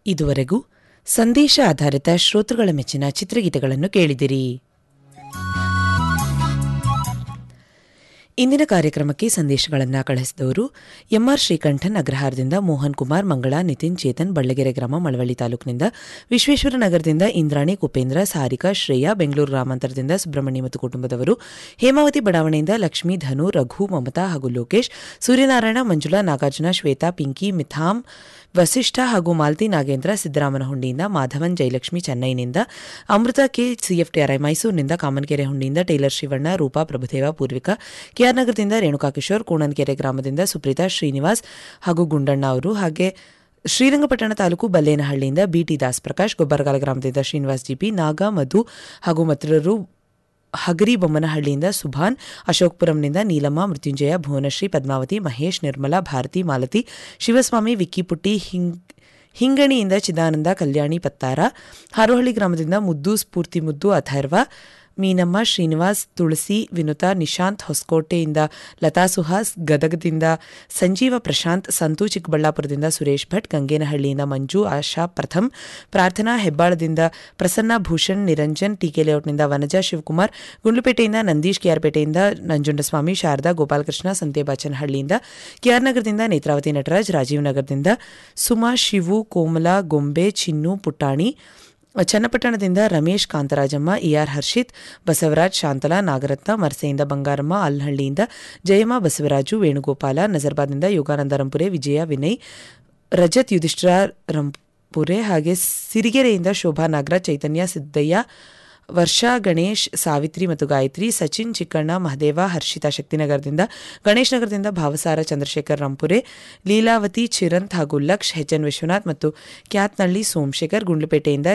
ಇದುವರೆಗೂ ಸಂದೇಶ ಆಧಾರಿತ ಶ್ರೋತೃಗಳ ಮೆಚ್ಚಿನ ಚಿತ್ರಗೀತೆಗಳನ್ನು ಕೇಳಿದಿರಿ ಇಂದಿನ ಕಾರ್ಯಕ್ರಮಕ್ಕೆ ಸಂದೇಶಗಳನ್ನು ಕಳಿಸಿದವರು ಎಂಆರ್ ಶ್ರೀಕಂಠನ್ ಅಗ್ರಹಾರದಿಂದ ಮೋಹನ್ ಕುಮಾರ್ ಮಂಗಳ ನಿತಿನ್ ಚೇತನ್ ಬಳ್ಳಗೆರೆ ಗ್ರಾಮ ಮಳವಳ್ಳಿ ತಾಲೂಕಿನಿಂದ ವಿಶ್ವೇಶ್ವರ ನಗರದಿಂದ ಇಂದ್ರಾಣಿ ಕುಪೇಂದ್ರ ಸಾರಿಕಾ ಶ್ರೇಯಾ ಬೆಂಗಳೂರು ಗ್ರಾಮಾಂತರದಿಂದ ಸುಬ್ರಹ್ಮಣ್ಯ ಮತ್ತು ಕುಟುಂಬದವರು ಹೇಮಾವತಿ ಬಡಾವಣೆಯಿಂದ ಲಕ್ಷ್ಮೀ ಧನು ರಘು ಮಮತಾ ಹಾಗೂ ಲೋಕೇಶ್ ಸೂರ್ಯನಾರಾಯಣ ಮಂಜುಳಾ ನಾಗಾರ್ಜುನ ಶ್ವೇತಾ ಪಿಂಕಿ ಮಿಥಾಮ್ ವಸಿಷ್ಠ ಹಾಗೂ ಮಾಲತಿ ನಾಗೇಂದ್ರ ಸಿದ್ದರಾಮನಹುಂಡಿಯಿಂದ ಮಾಧವನ್ ಜಯಲಕ್ಷ್ಮಿ ಚೆನ್ನೈನಿಂದ ಅಮೃತ ಕೆ ಸಿಎಫ್ಟಿಆರ್ಐ ಮೈಸೂರಿನಿಂದ ಕಾಮನಕೆರೆ ಹುಂಡಿಯಿಂದ ಟೇಲರ್ ಶಿವಣ್ಣ ರೂಪಾ ಪ್ರಭುದೇವ ಪೂರ್ವಿಕಾ ಕೆಆರ್ ನಗರದಿಂದ ರೇಣುಕಾ ಕಿಶೋರ್ ಕೂಣನಕೆರೆ ಗ್ರಾಮದಿಂದ ಸುಪ್ರೀತಾ ಶ್ರೀನಿವಾಸ್ ಹಾಗೂ ಗುಂಡಣ್ಣ ಅವರು ಹಾಗೆ ಶ್ರೀರಂಗಪಟ್ಟಣ ತಾಲೂಕು ಬಲ್ಲೇನಹಳ್ಳಿಯಿಂದ ಬಿಟಿ ದಾಸ್ ಪ್ರಕಾಶ್ ಗೊಬ್ಬರಗಾಲ ಗ್ರಾಮದಿಂದ ಶ್ರೀನಿವಾಸ್ ಜಿಪಿ ನಾಗಾ ಮಧು ಹಾಗೂ ಮತ್ತಿತರರು ಹಗರಿ ಬೊಮ್ಮನಹಳ್ಳಿಯಿಂದ ಸುಭಾನ್ ಅಶೋಕ್ಪುರಂನಿಂದ ನೀಲಮ್ಮ ಮೃತ್ಯುಂಜಯ ಭುವನಶ್ರೀ ಪದ್ಮಾವತಿ ಮಹೇಶ್ ನಿರ್ಮಲಾ ಭಾರತಿ ಮಾಲತಿ ಶಿವಸ್ವಾಮಿ ವಿಕ್ಕಿಪುಟ್ಟಿ ಹಿಂಗ್ ಹಿಂಗಣಿಯಿಂದ ಚಿದಾನಂದ ಕಲ್ಯಾಣಿ ಪತ್ತಾರ ಹಾರೋಹಳ್ಳಿ ಗ್ರಾಮದಿಂದ ಮುದ್ದು ಸ್ಫೂರ್ತಿ ಮುದ್ದು ಅಥರ್ವ ಮೀನಮ್ಮ ಶ್ರೀನಿವಾಸ್ ತುಳಸಿ ವಿನುತಾ ನಿಶಾಂತ್ ಹೊಸಕೋಟೆಯಿಂದ ಲತಾ ಸುಹಾಸ್ ಗದಗದಿಂದ ಸಂಜೀವ ಪ್ರಶಾಂತ್ ಸಂತು ಚಿಕ್ಕಬಳ್ಳಾಪುರದಿಂದ ಸುರೇಶ್ ಭಟ್ ಗಂಗೇನಹಳ್ಳಿಯಿಂದ ಮಂಜು ಆಶಾ ಪ್ರಥಮ್ ಪ್ರಾರ್ಥನಾ ಹೆಬ್ಬಾಳದಿಂದ ಪ್ರಸನ್ನ ಭೂಷಣ್ ನಿರಂಜನ್ ಟಿಕೆ ಲೇಔಟ್ನಿಂದ ವನಜಾ ಶಿವಕುಮಾರ್ ಗುಂಡ್ಲುಪೇಟೆಯಿಂದ ನಂದೀಶ್ ಕೆಆರ್ಪೇಟೆಯಿಂದ ನಂಜುಂಡಸ್ವಾಮಿ ಶಾರದಾ ಗೋಪಾಲಕೃಷ್ಣ ಸಂತೆಬಾಚನಹಳ್ಳಿಯಿಂದ ಕೆಆರ್ ನಗರದಿಂದ ನೇತ್ರಾವತಿ ನಟರಾಜ್ ರಾಜೀವ್ ನಗರದಿಂದ ಸುಮಾ ಶಿವು ಕೋಮಲಾ ಗೊಂಬೆ ಚಿನ್ನು ಪುಟ್ಟಾಣಿ ಚನ್ನಪಟ್ಟಣದಿಂದ ರಮೇಶ್ ಕಾಂತರಾಜಮ್ಮ ಇಆರ್ ಹರ್ಷಿತ್ ಬಸವರಾಜ್ ಶಾಂತಲಾ ನಾಗರತ್ನ ಮರಸೆಯಿಂದ ಬಂಗಾರಮ್ಮ ಅಲ್ಹಳ್ಳಿಯಿಂದ ಜಯಮ್ಮ ಬಸವರಾಜು ವೇಣುಗೋಪಾಲ ನಜರ್ಬಾದ್ನಿಂದ ಯೋಗಾನಂದ ರಂಪುರೆ ವಿಜಯ ವಿನಯ್ ರಜತ್ ಯುಧಿಷ್ಠಿರ ರಂಪುರೆ ಹಾಗೆ ಸಿರಿಗೆರೆಯಿಂದ ಶೋಭಾ ನಾಗರಾಜ್ ಚೈತನ್ಯ ಸಿದ್ದಯ್ಯ ವರ್ಷಾ ಗಣೇಶ್ ಸಾವಿತ್ರಿ ಮತ್ತು ಗಾಯತ್ರಿ ಸಚಿನ್ ಚಿಕ್ಕಣ್ಣ ಮಹದೇವ ಹರ್ಷಿತಾ ಶಕ್ತಿನಗರದಿಂದ ಗಣೇಶ್ ನಗರದಿಂದ ಭಾವಸಾರ ಚಂದ್ರಶೇಖರ್ ರಂಪುರೆ ಲೀಲಾವತಿ ಚಿರಂತ್ ಹಾಗೂ ಲಕ್ಷ್ ಎಚ್ ಎನ್ ವಿಶ್ವನಾಥ್ ಮತ್ತು ಕ್ಯಾತ್ನಳ್ಳಿ ಸೋಮಶೇಖರ್ ಗುಂಡ್ಲುಪೇಟೆಯಿಂದ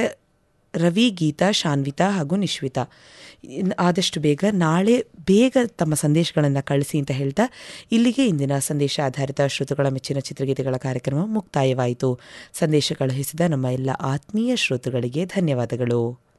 ರವಿ ಗೀತಾ ಶಾನ್ವಿತಾ ಹಾಗೂ ನಿಶ್ವಿತಾ ಇನ್- ಆದಷ್ಟು ಬೇಗ ನಾಳೆ ಬೇಗ ತಮ್ಮ ಸಂದೇಶಗಳನ್ನು ಕಳಿಸಿ ಅಂತ ಹೇಳ್ತಾ ಇಲ್ಲಿಗೆ ಇಂದಿನ ಸಂದೇಶ ಆಧಾರಿತ ಶ್ರೋತೃಗಳ ಮೆಚ್ಚಿನ ಚಿತ್ರಗೀತೆಗಳ ಕಾರ್ಯಕ್ರಮ ಮುಕ್ತಾಯವಾಯಿತು ಸಂದೇಶ ಕಳುಹಿಸಿದ ನಮ್ಮ ಎಲ್ಲ ಆತ್ಮೀಯ ಶ್ರೋತೃಗಳಿಗೆ ಧನ್ಯವಾದಗಳು